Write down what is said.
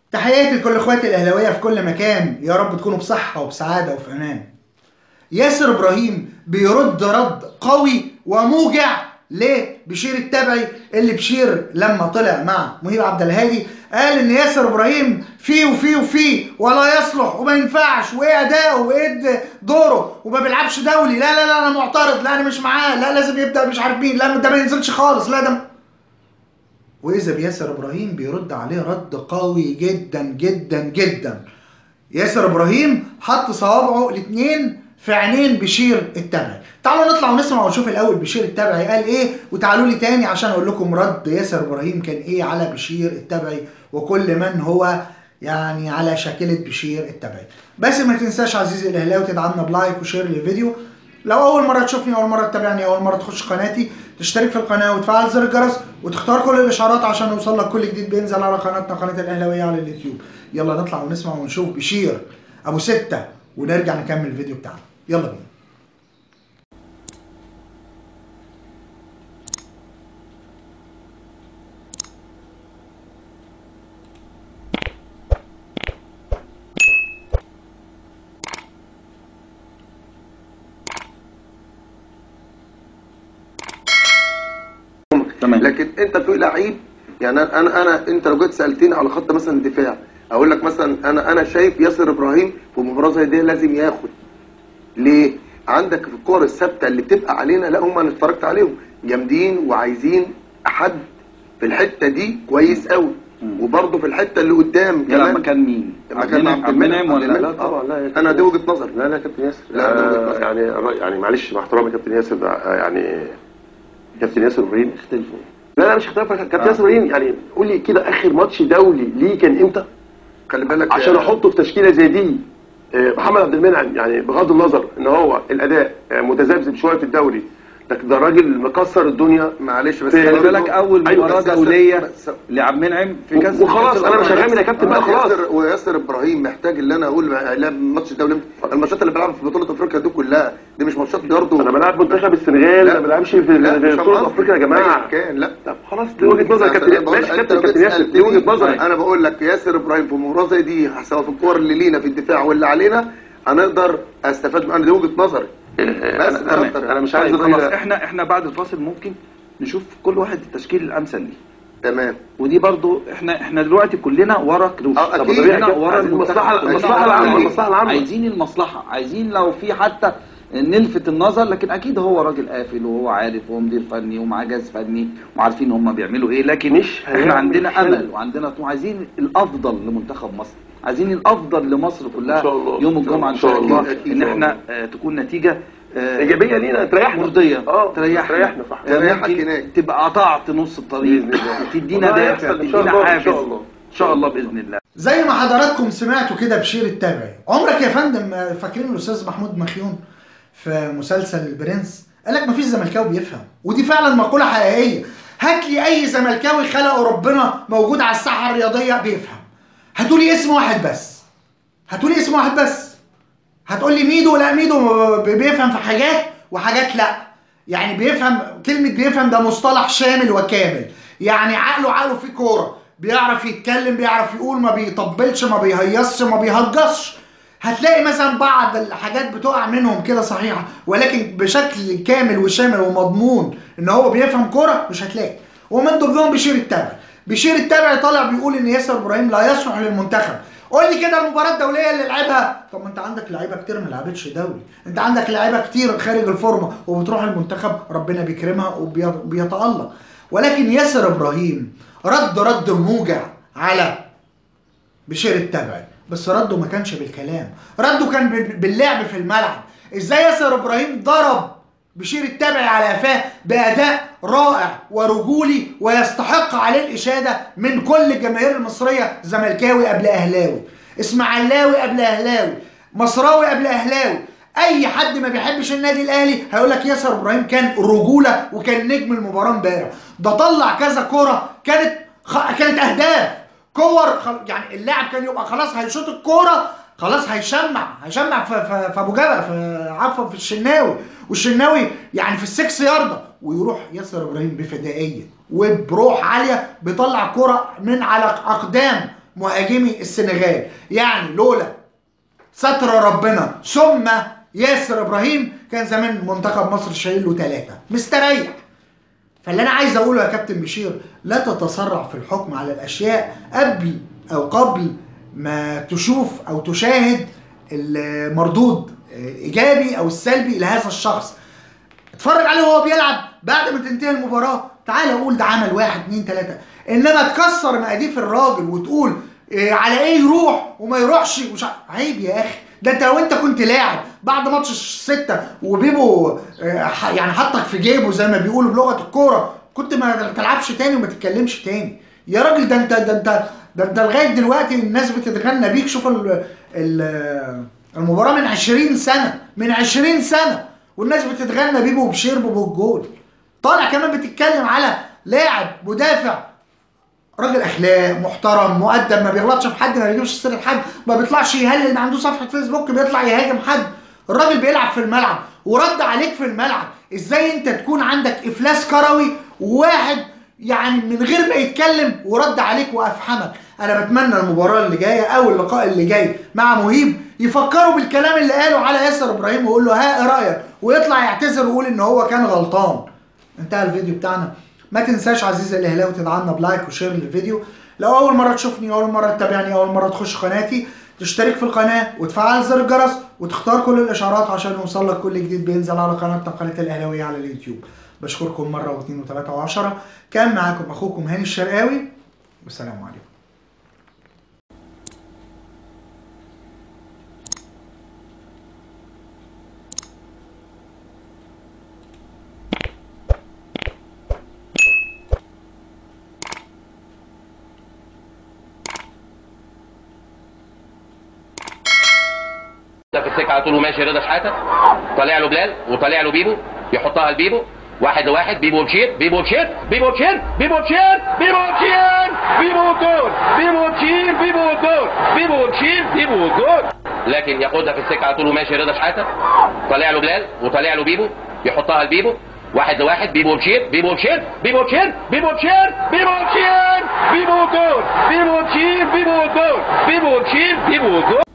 تحياتي لكل اخواتي الاهلاويه في كل مكان يا رب تكونوا بصحه وبسعاده وفي امان ياسر ابراهيم بيرد رد قوي وموجع لبشير التبعي اللي بشير لما طلع مع مهيب عبد الهادي قال ان ياسر ابراهيم فيه وفيه وفيه ولا يصلح وما ينفعش وايه اداؤه وايه دوره وما بيلعبش دولي لا لا لا انا معترض لا انا مش معاه لا لازم يبدا مش عارف مين لا ده ما ينزلش خالص لا ده واذا بياسر ابراهيم بيرد عليه رد قوي جدا جدا جدا ياسر ابراهيم حط صوابعه الاثنين في عينين بشير التبعي تعالوا نطلع ونسمع ونشوف الاول بشير التبعي قال ايه وتعالوا لي تاني عشان اقول لكم رد ياسر ابراهيم كان ايه على بشير التبعي وكل من هو يعني على شاكلة بشير التبعي بس ما تنساش عزيزي الاهلاوي تدعمنا بلايك وشير للفيديو لو اول مره تشوفني اول مره تتابعني اول مره تخش قناتي تشترك في القناه وتفعل زر الجرس وتختار كل الاشعارات عشان يوصل لك كل جديد بينزل على قناتنا قناه الاهلاويه على اليوتيوب يلا نطلع ونسمع ونشوف بشير ابو ستة ونرجع نكمل الفيديو بتاعنا يلا بينا تمام لكن انت في لعيب يعني انا انا انا انت لو جيت سالتني على خط مثلا الدفاع اقول لك مثلا انا انا شايف ياسر ابراهيم في مباراه زي دي لازم ياخد ليه؟ عندك في الكور الثابته اللي بتبقى علينا لا هم انا اتفرجت عليهم جامدين وعايزين حد في الحته دي كويس قوي وبرضه في الحته اللي قدام يلعب كمان مكان مين؟ مكان عبد المنعم ولا لا لا؟ لا طبعا لا يا انا دي وجهه نظري لا لا يا كابتن ياسر لا، ده وجهة آه نظر. يعني الر- يعني معلش مع احترامي كابتن ياسر ده، آه، يعني كابتن ياسر ابراهيم اختلفوا لا لا مش اختلاف كابتن آه. ياسر ابراهيم يعني قول لي كده اخر ماتش دولي ليه كان امتى خلي بالك عشان احطه في تشكيله زي دي آه، محمد عبد المنعم يعني بغض النظر ان هو الاداء آه، متذبذب شويه في الدوري لكن ده راجل مكسر الدنيا معلش بس في- خلي برضه- بالك اول أيوة، مباراه بس ياسر- دوليه بس- لعبد منعم في كاس وخلاص كأس انا مش الأمم. هغامر يا كابتن بقى خلاص وياسر وياسر ابراهيم محتاج اللي انا اقول لا ماتش الدوري إمتى؟ الماتشات اللي بلعبها في بطوله افريقيا دي كلها دي مش ماتشات برضه انا بلعب منتخب السنغال لا. ما بلعبش في لا، في مش بطوله قصدي. افريقيا يا جماعه أيا كان لا طب خلاص دي وجهه نظر كابتن أنا بقول- ماشي أنت كابتن لو كابتن جيت ياسر دي سألتني، وجهه نظري انا بقول لك ياسر ابراهيم في مباراه زي دي سواء في الكور اللي لينا في الدفاع واللي علينا هنقدر استفاد من انا دي وجهه نظري بس انا مش تمام. أكتر. انا مش عايز طيب أقول خلاص لك- احنا احنا بعد الفاصل ممكن نشوف كل واحد التشكيل الامثل ليه تمام ودي برضو احنا احنا دلوقتي كلنا ورا كروش اه، طب اكيد. كلنا ورا عايزين المنتخب. المصلحة- المصلحة العامة، المصلحة العامة. عايزين المصلحه عايزين لو في حتى نلفت النظر لكن اكيد هو راجل قافل وهو عارف وهو مدير فني ومعاه جهاز فني وعارفين هم بيعملوا ايه لكن مش احنا هيعمل عندنا حاجة. امل وعندنا طموح عايزين الافضل لمنتخب مصر عايزين الافضل لمصر كلها إن شاء الله. يوم الجمعه ان إن شاء شاء الله. الله أكيد. ان احنا آه، تكون نتيجه آه، ايجابيه لينا تريحنا مرضيه اه تريحنا تريحنا صح آه، تريحك ممكن هناك. تبقى قطعت نص الطريق بإذن الله. تدينا والله دافع هيحصل إن شاء تدينا الله، إن حافز شاء الله. ان شاء الله باذن الله زي ما حضراتكم سمعتوا كده بشير التابعي عمرك يا فندم آه، فاكرين الاستاذ محمود مخيون في مسلسل البرنس قال لك مفيش زملكاوي بيفهم ودي فعلا مقوله حقيقيه هات لي اي زملكاوي خلقه ربنا موجود على الساحه الرياضيه بيفهم هاتوا لي اسم واحد بس هاتوا لي اسم واحد بس هتقول لي ميدو لا ميدو بيفهم في حاجات وحاجات لا يعني بيفهم كلمة بيفهم ده مصطلح شامل وكامل يعني عقله عقله فيه كورة بيعرف يتكلم بيعرف يقول ما بيطبلش ما بيهيصش ما بيهجصش هتلاقي مثلا بعض الحاجات بتقع منهم كده صحيحة ولكن بشكل كامل وشامل ومضمون ان هو بيفهم كورة مش هتلاقي ومن ضمنهم بشير التابع بشير التابع طالع بيقول ان ياسر ابراهيم لا يصلح للمنتخب قول لي كده المباراه الدوليه اللي لعبها طب ما انت عندك لعيبه كتير ما لعبتش دولي انت عندك لعيبه كتير خارج الفورمه وبتروح المنتخب ربنا بيكرمها وبيتالق ولكن ياسر ابراهيم رد رد موجع على بشير التبعي بس رده ما كانش بالكلام رده كان بال- باللعب في الملعب ازاي ياسر ابراهيم ضرب بشير التبعي على قفاه باداء رائع ورجولي ويستحق عليه الاشاده من كل الجماهير المصريه زملكاوي قبل اهلاوي اسماعيلاوي قبل اهلاوي مصراوي قبل اهلاوي اي حد ما بيحبش النادي الاهلي هيقول لك ياسر ابراهيم كان رجوله وكان نجم المباراه امبارح ده طلع كذا كره كانت خ... كانت اهداف كور خل... يعني اللاعب كان يبقى خلاص هيشوط الكوره خلاص هيشمع هيشمع في في, في ابو جبل في عفوا في الشناوي والشناوي يعني في السكس ياردة ويروح ياسر ابراهيم بفدائيه وبروح عاليه بيطلع كرة من على اقدام مهاجمي السنغال يعني لولا ستر ربنا ثم ياسر ابراهيم كان زمان منتخب مصر شايل له ثلاثه مستريح فاللي انا عايز اقوله يا كابتن بشير لا تتسرع في الحكم على الاشياء قبل او قبل ما تشوف او تشاهد المردود ايجابي او السلبي لهذا الشخص اتفرج عليه وهو بيلعب بعد ما تنتهي المباراه تعالى قول ده عمل واحد اتنين تلاته انما تكسر مقاديف الراجل وتقول إيه على ايه يروح وما يروحش ومش ع- عيب يا اخي ده انت لو انت كنت لاعب بعد ماتش الستة وبيبو آه، ح- يعني حطك في جيبه زي ما بيقولوا بلغه الكوره كنت ما تلعبش تاني وما تتكلمش تاني يا راجل ده انت ده انت ده انت لغايه دلوقتي الناس بتتغنى بيك شوف ال ال المباراه من 20 سنه من 20 سنه والناس بتتغنى بيه وبشير بالجول طالع كمان بتتكلم على لاعب مدافع راجل اخلاق محترم مؤدب ما بيغلطش في حد ما بيجيبش سيره حد ما بيطلعش يهلل ما عنده صفحه فيسبوك بيطلع يهاجم حد الراجل بيلعب في الملعب ورد عليك في الملعب ازاي انت تكون عندك افلاس كروي وواحد يعني من غير ما يتكلم ورد عليك وافحمك انا بتمنى المباراه اللي جايه او اللقاء اللي جاي مع مهيب يفكروا بالكلام اللي قاله على ياسر ابراهيم ويقول له ها ايه رايك ويطلع يعتذر ويقول ان هو كان غلطان انتهى الفيديو بتاعنا ما تنساش عزيزي الاهلاوي تدعمنا بلايك وشير للفيديو لو اول مره تشوفني اول مره تتابعني اول مره تخش قناتي تشترك في القناه وتفعل زر الجرس وتختار كل الاشعارات عشان يوصل لك كل جديد بينزل على قناتنا قناه الاهلاويه على اليوتيوب بشكركم مره واثنين وثلاثه وعشرة كان معاكم اخوكم هاني الشرقاوي والسلام عليكم ده في السكه على طول وماشي رضا شحاته طالع له بلال وطالع له بيبو يحطها لبيبو واحد لواحد بيبو بشير بيبو بشير بيبو بشير بيبو بشير بيبو بشير بيبو جول بيبو بشير بيبو جول بيبو بشير بيبو جول لكن ياخدها في السكه على طول وماشي رضا شحاته طالع له بلال وطالع له بيبو يحطها لبيبو واحد لواحد بيبو بشير بيبو بشير بيبو بشير بيبو بشير بيبو بشير بيبو جول بيبو بشير بيبو جول بيبو بشير بيبو جول